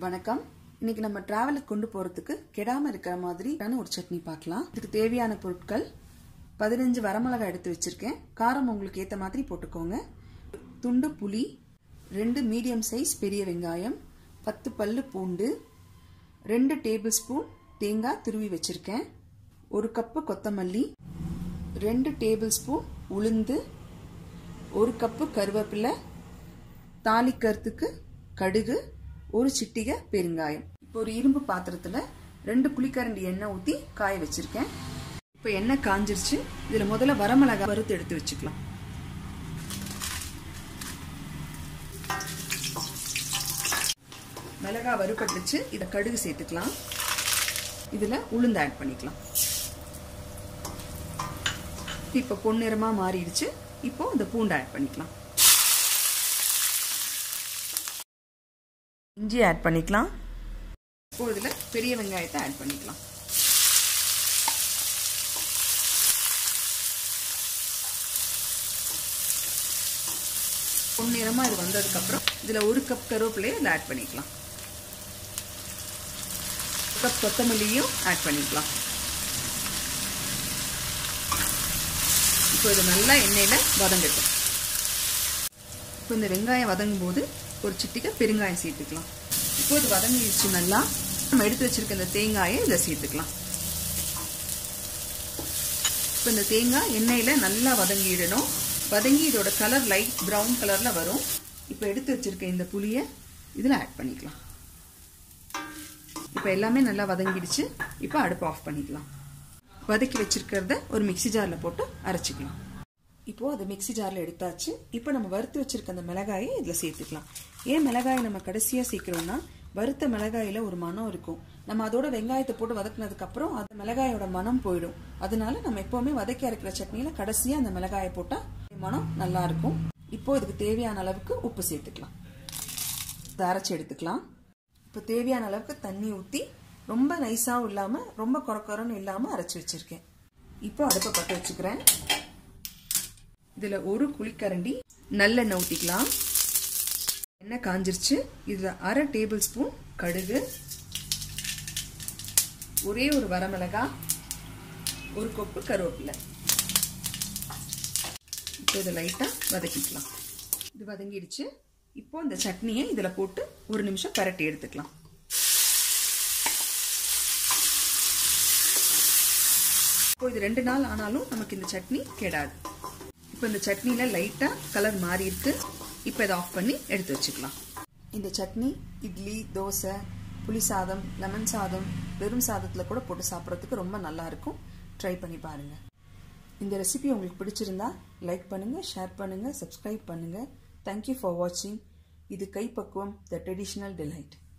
வணக்கம் இன்னைக்கு நம்ம டிராவலுக்கு கொண்டு போறதுக்கு கெடாம இருக்கிற மாதிரியான ஒரு சட்னி பார்க்கலாம் இதுக்கு தேவையான பொருட்கள் பதினஞ்சு வரமிளகாய் எடுத்து வச்சிருக்கேன் காரம் உங்களுக்கு ஏத்த மாதிரி போட்டுக்கோங்க துண்டு புளி ரெண்டு மீடியம் சைஸ் பெரிய வெங்காயம் பத்து பல்லு பூண்டு ரெண்டு டேபிள் ஸ்பூன் தேங்காய் துருவி வச்சிருக்கேன் ஒரு கப்பு கொத்தமல்லி ரெண்டு டேபிள் ஸ்பூன் உளுந்து ஒரு கப்பு கருவேப்பிலை தாளிக்கிறதுக்கு கடுகு ஒரு சிட்டிகை பெருங்காயம் இப்போ ஒரு இரும்பு பாத்திரத்துல ரெண்டு புளிக்கரண்டி எண்ணெய் ஊத்தி காய வச்சிருக்கேன் இப்போ எண்ணெய் காஞ்சிருச்சு இதுல முதல்ல வரமிளகா வறுத்து எடுத்து வச்சுக்கலாம் மிளகா வறுபட்டுச்சு இதை கடுகு சேர்த்துக்கலாம் இதுல உளுந்து ஆட் பண்ணிக்கலாம் இப்போ பொன்னிறமா மாறிடுச்சு இப்போ இந்த பூண்டு ஆட் பண்ணிக்கலாம் இஞ்சி ஆட் பண்ணிக்கலாம் இப்போ இதில் பெரிய வெங்காயத்தை ஆட் பண்ணிக்கலாம் பொன்னிறமாக இது வந்ததுக்கப்புறம் இதில் ஒரு கப் கருவேப்பிலையை இதில் ஆட் பண்ணிக்கலாம் கப் கொத்தமல்லியும் ஆட் பண்ணிக்கலாம் இப்போ இது நல்லா எண்ணெயில் வதங்கட்டும் இப்போ இந்த வெங்காயம் வதங்கும் போது ஒரு சிட்டிக்கை பெருங்காயம் சேர்த்துக்கலாம் இப்போ இது வதங்கிடுச்சு நல்லா நம்ம எடுத்து வச்சிருக்க இந்த தேங்காயை இதில் சேர்த்துக்கலாம் இப்போ இந்த தேங்காய் எண்ணெயில் நல்லா வதங்கிடணும் வதங்கி இதோட கலர் லைட் ப்ரௌன் கலரில் வரும் இப்போ எடுத்து வச்சிருக்க இந்த புளியை இதில் ஆட் பண்ணிக்கலாம் இப்போ எல்லாமே நல்லா வதங்கிடுச்சு இப்போ அடுப்பு ஆஃப் பண்ணிக்கலாம் வதக்கி வச்சிருக்கிறத ஒரு மிக்சி ஜாரில் போட்டு அரைச்சிக்கலாம் இப்போ அது மிக்சி ஜாரில் எடுத்தாச்சு இப்போ நம்ம வறுத்து வச்சிருக்க அந்த மிளகாயை இதில் சேர்த்துக்கலாம் ஏன் மிளகாயை நம்ம கடைசியாக சேர்க்கிறோம்னா வறுத்த மிளகாயில ஒரு மனம் இருக்கும் நம்ம அதோட வெங்காயத்தை போட்டு வதக்குனதுக்கு அப்புறம் அந்த மிளகாயோட மனம் போயிடும் அதனால நம்ம எப்பவுமே வதக்கி அரைக்கிற சட்னியில கடைசியா அந்த மிளகாயை போட்டா மனம் நல்லா இருக்கும் இப்போ இதுக்கு தேவையான அளவுக்கு உப்பு சேர்த்துக்கலாம் இதை அரைச்சி எடுத்துக்கலாம் இப்போ தேவையான அளவுக்கு தண்ணி ஊற்றி ரொம்ப நைஸாகவும் இல்லாமல் ரொம்ப குறக்குறன்னு இல்லாமல் அரைச்சி வச்சிருக்கேன் இப்போ அடுப்பை பற்ற வச்சுக்கிறேன் இதில் ஒரு குழிக்கரண்டி நல்லெண்ணெய் ஊற்றிக்கலாம் எண்ணெய் காஞ்சிருச்சு இதில் அரை டேபிள் ஸ்பூன் கடுகு ஒரே ஒரு வரமிளகா ஒரு கொப்பு கருவேப்பிலை இப்போ இதை லைட்டாக வதக்கிக்கலாம் இது வதங்கிடுச்சு இப்போ இந்த சட்னியை இதில் போட்டு ஒரு நிமிஷம் பரட்டி எடுத்துக்கலாம் இப்போ இது ரெண்டு நாள் ஆனாலும் நமக்கு இந்த சட்னி கெடாது இப்போ இந்த சட்னியில் லைட்டாக கலர் மாறி இருக்கு இப்போ இதை ஆஃப் பண்ணி எடுத்து வச்சுக்கலாம் இந்த சட்னி இட்லி தோசை புளி சாதம் லெமன் சாதம் வெறும் சாதத்தில் கூட போட்டு சாப்பிட்றதுக்கு ரொம்ப நல்லா இருக்கும் ட்ரை பண்ணி பாருங்க இந்த ரெசிபி உங்களுக்கு பிடிச்சிருந்தா லைக் பண்ணுங்க ஷேர் பண்ணுங்க சப்ஸ்கிரைப் பண்ணுங்க தேங்க்யூ ஃபார் வாட்சிங் இது கைப்பக்குவம் த ட்ரெடிஷ்னல் டிலைட்